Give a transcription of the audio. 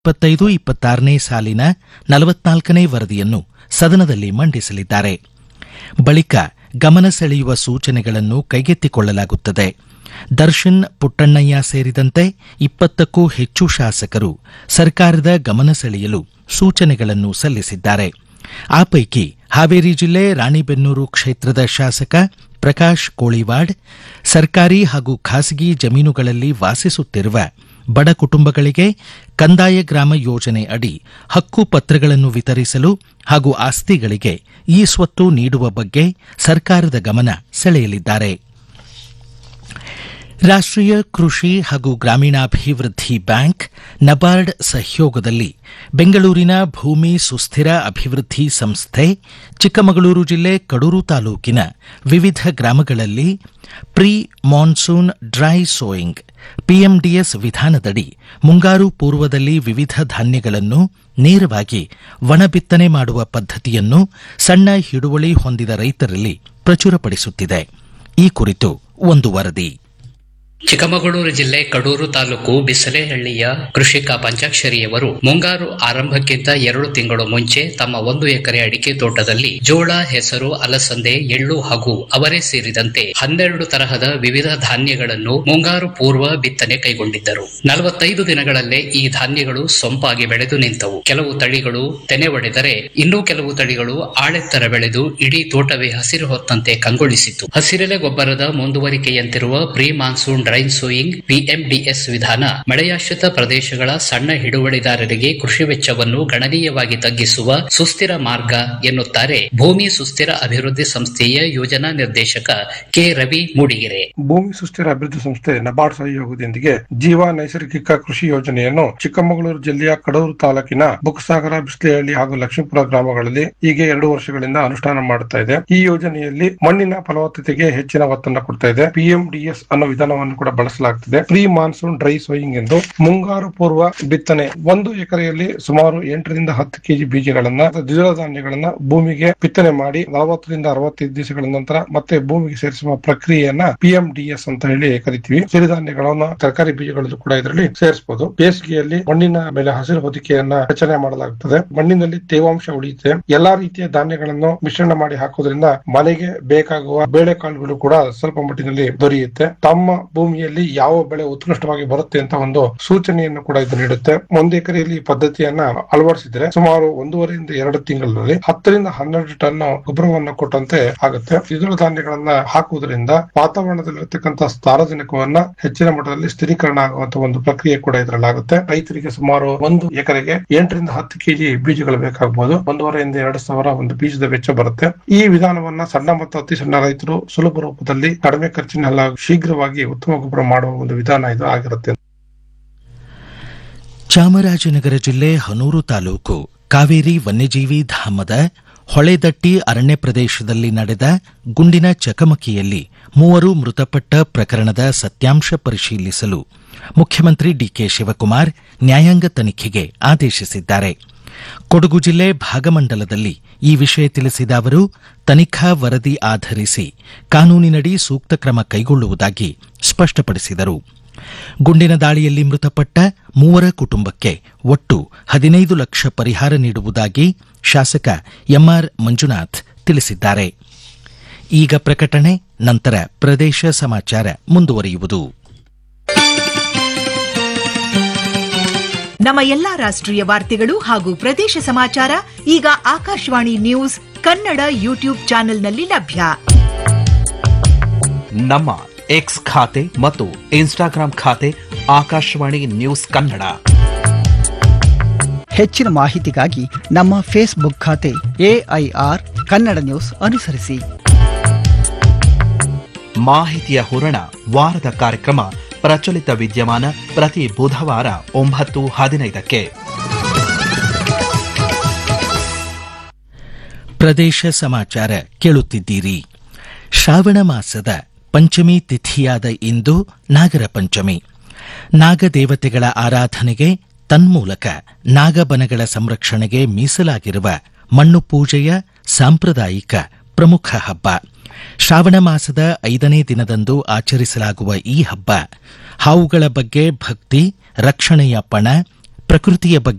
ಇಪ್ಪತ್ತೈದು ಇಪ್ಪತ್ತಾರನೇ ಸಾಲಿನ ನಲವತ್ನಾಲ್ಕನೇ ವರದಿಯನ್ನು ಸದನದಲ್ಲಿ ಮಂಡಿಸಲಿದ್ದಾರೆ ಬಳಿಕ ಗಮನ ಸೆಳೆಯುವ ಸೂಚನೆಗಳನ್ನು ಕೈಗೆತ್ತಿಕೊಳ್ಳಲಾಗುತ್ತದೆ ದರ್ಶನ್ ಪುಟ್ಟಣ್ಣಯ್ಯ ಸೇರಿದಂತೆ ಇಪ್ಪತ್ತಕ್ಕೂ ಹೆಚ್ಚು ಶಾಸಕರು ಸರ್ಕಾರದ ಗಮನ ಸೆಳೆಯಲು ಸೂಚನೆಗಳನ್ನು ಸಲ್ಲಿಸಿದ್ದಾರೆ ಆ ಪೈಕಿ ಹಾವೇರಿ ಜಿಲ್ಲೆ ರಾಣಿಬೆನ್ನೂರು ಕ್ಷೇತ್ರದ ಶಾಸಕ ಪ್ರಕಾಶ್ ಕೋಳಿವಾಡ್ ಸರ್ಕಾರಿ ಹಾಗೂ ಖಾಸಗಿ ಜಮೀನುಗಳಲ್ಲಿ ವಾಸಿಸುತ್ತಿರುವ ಬಡ ಕುಟುಂಬಗಳಿಗೆ ಕಂದಾಯ ಗ್ರಾಮ ಯೋಜನೆ ಅಡಿ ಹಕ್ಕು ಪತ್ರಗಳನ್ನು ವಿತರಿಸಲು ಹಾಗೂ ಆಸ್ತಿಗಳಿಗೆ ಈ ಸ್ವತ್ತು ನೀಡುವ ಬಗ್ಗೆ ಸರ್ಕಾರದ ಗಮನ ಸೆಳೆಯಲಿದ್ದಾರೆ ರಾಷ್ಟ್ರೀಯ ಕೃಷಿ ಹಾಗೂ ಗ್ರಾಮೀಣಾಭಿವೃದ್ಧಿ ಬ್ಯಾಂಕ್ ನಬಾರ್ಡ್ ಸಹಯೋಗದಲ್ಲಿ ಬೆಂಗಳೂರಿನ ಭೂಮಿ ಸುಸ್ಥಿರ ಅಭಿವೃದ್ಧಿ ಸಂಸ್ಥೆ ಚಿಕ್ಕಮಗಳೂರು ಜಿಲ್ಲೆ ಕಡೂರು ತಾಲೂಕಿನ ವಿವಿಧ ಗ್ರಾಮಗಳಲ್ಲಿ pre monsoon dry sowing PMDS ವಿಧಾನದಡಿ ಮುಂಗಾರು ಪೂರ್ವದಲ್ಲಿ ವಿವಿಧ ಧಾನ್ಯಗಳನ್ನು ನೇರವಾಗಿ ಒಣಬಿತ್ತನೆ ಮಾಡುವ ಪದ್ಧತಿಯನ್ನು ಸಣ್ಣ ಹಿಡುವಳಿ ಹೊಂದಿದ ರೈತರಲ್ಲಿ ಪ್ರಚುರಪಡಿಸುತ್ತಿದೆ ಈ ಕುರಿತು ಒಂದು ವರದಿ ಚಿಕ್ಕಮಗಳೂರು ಜಿಲ್ಲೆ ಕಡೂರು ತಾಲೂಕು ಬಿಸಲೆಹಳ್ಳಿಯ ಕೃಷಿಕ ಪಂಚಾಕ್ಷರಿಯವರು ಮುಂಗಾರು ಆರಂಭಕ್ಕಿಂತ ಎರಡು ತಿಂಗಳು ಮುಂಚೆ ತಮ್ಮ ಒಂದು ಎಕರೆ ಅಡಿಕೆ ತೋಟದಲ್ಲಿ ಜೋಳ ಹೆಸರು ಅಲಸಂದೆ ಎಳ್ಳು ಹಾಗೂ ಅವರೇ ಸೇರಿದಂತೆ ಹನ್ನೆರಡು ತರಹದ ವಿವಿಧ ಧಾನ್ಯಗಳನ್ನು ಮುಂಗಾರು ಪೂರ್ವ ಬಿತ್ತನೆ ಕೈಗೊಂಡಿದ್ದರು ನಲವತ್ತೈದು ದಿನಗಳಲ್ಲೇ ಈ ಧಾನ್ಯಗಳು ಸೊಂಪಾಗಿ ಬೆಳೆದು ನಿಂತವು ಕೆಲವು ತಳಿಗಳು ತೆನೆ ಒಡೆದರೆ ಇನ್ನೂ ಕೆಲವು ತಳಿಗಳು ಆಳೆತ್ತರ ಬೆಳೆದು ಇಡೀ ತೋಟವೇ ಹಸಿರು ಹೊತ್ತಂತೆ ಕಂಗೊಳಿಸಿತು ಹಸಿರೆಲೆ ಗೊಬ್ಬರದ ಮುಂದುವರಿಕೆಯಂತಿರುವ pre monsoon dry sowing PMDS ವಿಧಾನ ಮಳೆಯಾಶ್ರಿತ ಪ್ರದೇಶಗಳ ಸಣ್ಣ ಹಿಡುವಳಿದಾರರಿಗೆ ಕೃಷಿ ವೆಚ್ಚವನ್ನು ಗಣನೀಯವಾಗಿ ತಗ್ಗಿಸುವ ಸುಸ್ಥಿರ ಮಾರ್ಗ ಎನ್ನುತ್ತಾರೆ ಭೂಮಿ ಸುಸ್ಥಿರ ಅಭಿವೃದ್ಧಿ ಸಂಸ್ಥೆಯ ಯೋಜನಾ ನಿರ್ದೇಶಕ ಕೆ ರವಿ ಮೂಡಿಗೆರೆ ಭೂಮಿ ಸುಸ್ಥಿರ ಅಭಿವೃದ್ಧಿ ಸಂಸ್ಥೆ ನಬಾರ್ಡ್ ಸಹಯೋಗದೊಂದಿಗೆ ಜೀವ ನೈಸರ್ಗಿಕ ಕೃಷಿ ಯೋಜನೆಯನ್ನು ಚಿಕ್ಕಮಗಳೂರು ಜಿಲ್ಲೆಯ ಕಡೂರು ತಾಲೂಕಿನ ಬುಕ್ಸಾಗರ ಬಿಸ್ಲೆಹಳ್ಳಿ ಹಾಗೂ ಲಕ್ಷ್ಮೀಪುರ ಗ್ರಾಮಗಳಲ್ಲಿ ಈಗ ಎರಡು ವರ್ಷಗಳಿಂದ ಅನುಷ್ಠಾನ ಮಾಡುತ್ತಾ ಇದೆ ಈ ಯೋಜನೆಯಲ್ಲಿ ಮಣ್ಣಿನ ಫಲವತ್ತತೆಗೆ ಹೆಚ್ಚಿನ ಒತ್ತನ್ನು ಕೊಡ್ತಾ ಇದೆ ಪಿಎಂಡಿಎಸ್ ಅನ್ನೋ ವಿಧಾನವನ್ನು ಕೂಡ ಬಳಸಲಾಗುತ್ತಿದೆ ಪ್ರೀ ಮಾನ್ಸೂನ್ ಡ್ರೈ ಸೋಯಿಂಗ್ ಎಂದು ಮುಂಗಾರು ಪೂರ್ವ ಬಿತ್ತನೆ ಒಂದು ಎಕರೆಯಲ್ಲಿ ಸುಮಾರು ಎಂಟರಿಂದ ಹತ್ತು ಕೆಜಿ ಬೀಜಗಳನ್ನ ದ್ವಿದಳ ಧಾನ್ಯಗಳನ್ನ ಭೂಮಿಗೆ ಬಿತ್ತನೆ ಮಾಡಿ ನಲವತ್ತರಿಂದ ಅರವತ್ತೈದು ದಿವಸಗಳ ನಂತರ ಮತ್ತೆ ಭೂಮಿಗೆ ಸೇರಿಸುವ ಪ್ರಕ್ರಿಯೆಯನ್ನ ಪಿಎಂಡಿಎಸ್ ಅಂತ ಹೇಳಿ ಕರಿತೀವಿ ಸಿರಿಧಾನ್ಯಗಳನ್ನ ತರಕಾರಿ ಬೀಜಗಳಲ್ಲೂ ಕೂಡ ಇದರಲ್ಲಿ ಸೇರಿಸಬಹುದು ಬೇಸಿಗೆಯಲ್ಲಿ ಮಣ್ಣಿನ ಮೇಲೆ ಹಸಿರು ಹೊದಿಕೆಯನ್ನ ರಚನೆ ಮಾಡಲಾಗುತ್ತದೆ ಮಣ್ಣಿನಲ್ಲಿ ತೇವಾಂಶ ಉಳಿಯುತ್ತೆ ಎಲ್ಲಾ ರೀತಿಯ ಧಾನ್ಯಗಳನ್ನು ಮಿಶ್ರಣ ಮಾಡಿ ಹಾಕೋದ್ರಿಂದ ಮನೆಗೆ ಬೇಕಾಗುವ ಬೇಳೆಕಾಳುಗಳು ಕೂಡ ಸ್ವಲ್ಪ ಮಟ್ಟಿನಲ್ಲಿ ದೊರೆಯುತ್ತೆ ತಮ್ಮ ಭೂಮಿಯಲ್ಲಿ ಯಾವ ಬೆಳೆ ಉತ್ಕೃಷ್ಟವಾಗಿ ಬರುತ್ತೆ ಅಂತ ಒಂದು ಸೂಚನೆಯನ್ನು ಕೂಡ ಇದು ನೀಡುತ್ತೆ ಒಂದು ಎಕರೆಯಲ್ಲಿ ಈ ಪದ್ಧತಿಯನ್ನ ಅಳವಡಿಸಿದ್ರೆ ಸುಮಾರು ಒಂದೂವರೆಯಿಂದ ಎರಡು ತಿಂಗಳಲ್ಲಿ ಹತ್ತರಿಂದ ಹನ್ನೆರಡು ಟನ್ ಗೊಬ್ಬರವನ್ನು ಕೊಟ್ಟಂತೆ ಆಗುತ್ತೆ ದ್ವಿದಳ ಧಾನ್ಯಗಳನ್ನ ಹಾಕುವುದರಿಂದ ವಾತಾವರಣದಲ್ಲಿರತಕ್ಕಂತ ಸಾರಜನಕವನ್ನ ಹೆಚ್ಚಿನ ಮಟ್ಟದಲ್ಲಿ ಸ್ಥಿರೀಕರಣ ಆಗುವಂತ ಒಂದು ಪ್ರಕ್ರಿಯೆ ಕೂಡ ಇದರಲ್ಲಾಗುತ್ತೆ ರೈತರಿಗೆ ಸುಮಾರು ಒಂದು ಎಕರೆಗೆ ಎಂಟರಿಂದ ಹತ್ತು ಕೆಜಿ ಬೀಜಗಳು ಬೇಕಾಗಬಹುದು ಒಂದೂವರೆಯಿಂದ ಎರಡು ಸಾವಿರ ಒಂದು ಬೀಜದ ವೆಚ್ಚ ಬರುತ್ತೆ ಈ ವಿಧಾನವನ್ನ ಸಣ್ಣ ಮತ್ತು ಅತಿ ಸಣ್ಣ ರೈತರು ಸುಲಭ ರೂಪದಲ್ಲಿ ಕಡಿಮೆ ಖರ್ಚಿನಲ್ಲಿ ಶೀಘ್ರವಾಗಿ ಉತ್ತಮ ಗೊಬ್ಬರ ಮಾಡುವ ಒಂದು ವಿಧಾನ ಇದು ಆಗಿರುತ್ತೆ ಚಾಮರಾಜನಗರ ಜಿಲ್ಲೆ ಹನೂರು ತಾಲೂಕು ಕಾವೇರಿ ವನ್ಯಜೀವಿ ಧಾಮದ ಹೊಳೆದಟ್ಟಿ ಅರಣ್ಯ ಪ್ರದೇಶದಲ್ಲಿ ನಡೆದ ಗುಂಡಿನ ಚಕಮಕಿಯಲ್ಲಿ ಮೂವರು ಮೃತಪಟ್ಟ ಪ್ರಕರಣದ ಸತ್ಯಾಂಶ ಪರಿಶೀಲಿಸಲು ಮುಖ್ಯಮಂತ್ರಿ ಡಿಕೆ ಶಿವಕುಮಾರ್ ನ್ಯಾಯಾಂಗ ತನಿಖೆಗೆ ಆದೇಶಿಸಿದ್ದಾರೆ ಕೊಡಗು ಜಿಲ್ಲೆ ಭಾಗಮಂಡಲದಲ್ಲಿ ಈ ವಿಷಯ ತಿಳಿಸಿದ ಅವರು ತನಿಖಾ ವರದಿ ಆಧರಿಸಿ ಕಾನೂನಿನಡಿ ಸೂಕ್ತ ಕ್ರಮ ಕೈಗೊಳ್ಳುವುದಾಗಿ ಸ್ಪಷ್ಟಪಡಿಸಿದರು ಗುಂಡಿನ ದಾಳಿಯಲ್ಲಿ ಮೃತಪಟ್ಟ ಮೂವರ ಕುಟುಂಬಕ್ಕೆ ಒಟ್ಟು ಹದಿನೈದು ಲಕ್ಷ ಪರಿಹಾರ ನೀಡುವುದಾಗಿ ಶಾಸಕ ಎಂಆರ್ ಮಂಜುನಾಥ್ ತಿಳಿಸಿದ್ದಾರೆ ಈಗ ಪ್ರಕಟಣೆ ನಂತರ ಪ್ರದೇಶ ಸಮಾಚಾರ ಮುಂದುವರಿಯುವುದು ನಮ್ಮ ಎಲ್ಲಾ ರಾಷ್ಟ್ರೀಯ ವಾರ್ತೆಗಳು ಹಾಗೂ ಪ್ರದೇಶ ಸಮಾಚಾರ ಈಗ ಆಕಾಶವಾಣಿ ನ್ಯೂಸ್ ಕನ್ನಡ ಯೂಟ್ಯೂಬ್ ಚಾನೆಲ್ನಲ್ಲಿ ಲಭ್ಯ ನಮ್ಮ ಎಕ್ಸ್ ಖಾತೆ ಮತ್ತು ಇನ್ಸ್ಟಾಗ್ರಾಂ ಖಾತೆ ಆಕಾಶವಾಣಿ ನ್ಯೂಸ್ ಕನ್ನಡ ಹೆಚ್ಚಿನ ಮಾಹಿತಿಗಾಗಿ ನಮ್ಮ ಫೇಸ್ಬುಕ್ ಖಾತೆ ಎಐಆರ್ ಕನ್ನಡ ನ್ಯೂಸ್ ಅನುಸರಿಸಿ ಮಾಹಿತಿಯ ಹೂರಣ ವಾರದ ಕಾರ್ಯಕ್ರಮ ಪ್ರಚಲಿತ ವಿದ್ಯಮಾನ ಪ್ರತಿ ಬುಧವಾರ ಒಂಬತ್ತು ಹದಿನೈದಕ್ಕೆ ಪ್ರದೇಶ ಸಮಾಚಾರ ಕೇಳುತ್ತಿದ್ದೀರಿ ಶ್ರಾವಣ ಮಾಸದ ಪಂಚಮಿ ತಿಥಿಯಾದ ಇಂದು ನಾಗರ ಪಂಚಮಿ ನಾಗದೇವತೆಗಳ ಆರಾಧನೆಗೆ ತನ್ಮೂಲಕ ನಾಗಬನಗಳ ಸಂರಕ್ಷಣೆಗೆ ಮೀಸಲಾಗಿರುವ ಮಣ್ಣು ಪೂಜೆಯ ಸಾಂಪ್ರದಾಯಿಕ ಪ್ರಮುಖ ಹಬ್ಬ ಶ್ರಾವಣ ಮಾಸದ ಐದನೇ ದಿನದಂದು ಆಚರಿಸಲಾಗುವ ಈ ಹಬ್ಬ ಹಾವುಗಳ ಬಗ್ಗೆ ಭಕ್ತಿ ರಕ್ಷಣೆಯ ಪಣ ಪ್ರಕೃತಿಯ ಬಗ್ಗೆ